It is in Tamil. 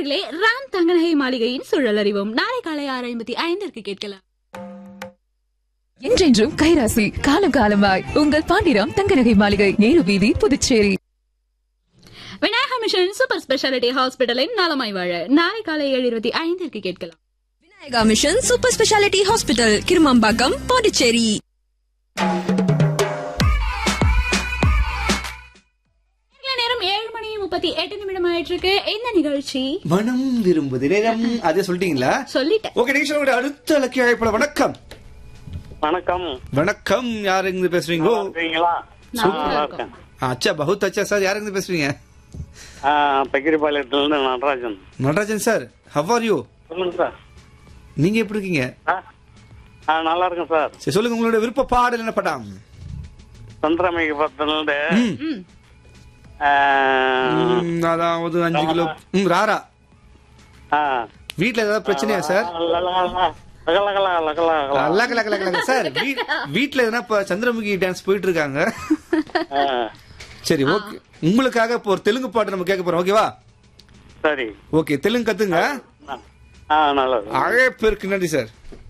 நேர்களே ராம் தங்கநகை மாளிகையின் சுழல் அறிவோம் நாளை காலை ஆறு ஐம்பத்தி ஐந்திற்கு கேட்கலாம் என்றென்றும் கைராசி காலம் காலமாய் உங்கள் பாண்டிராம் தங்கநகை மாளிகை நேரு வீதி Puducherry Vinayaka mission super speciality ஹாஸ்பிட்டலின் நலமாய் வாழ நாளை காலை ஏழு இருபத்தி ஐந்திற்கு கேட்கலாம் Vinayaka mission super speciality hospital Kirumampakkam Pondicherry நேரத்துல நேரம் ஏழு மணி முப்பத்தி எட்டு நிமிடம் ஆயிட்டு இருக்கு இந்த நிகழ்ச்சி மனம் விரும்புது நேரம் அதே சொல்லிட்டீங்களா சொல்லிட்டேன் ஓகே நிகழ்ச்சியோட அடுத்த இலக்கிய அழைப்புல வணக்கம் வணக்கம் வணக்கம் யாரு இருந்து பேசுறீங்களோ இருக்கீங்களா நல்லா நல்லா இருக்கோம். இருக்கேன் அச்சா பகுத் அச்சா சார் யாரு இருந்து பேசுறீங்க பக்கிரிபாளையத்துல இருந்து Natarajan Natarajan sir how are you சொல்லுங்க சார் நீங்க எப்படி இருக்கீங்க ஆ, ஆ நல்லா இருக்கேன் சார் சரி சொல்லுங்க உங்களோட விருப்ப பாடல் என்ன படம் சந்திரமைக்கு பத்தினது ம். ம், அதாவது அஞ்சு கிலோ ம் ராரா வீட்ல ஏதாவது பிரச்சனையா சார் லக லக லக லக சார் வீ- வீட்ல எதனா இப்ப சந்திரமுகி டான்ஸ் போயிட்டு இருக்காங்க சரி ஓகே உங்களுக்காக இப்போ ஒரு தெலுங்கு பாட்டு நம்ம கேட்க போறோம் ஓகேவா சரி ஓகே தெலுங்கு கத்துங்க ஆ நல்லது அழைப்பிற்கு நன்றி சார்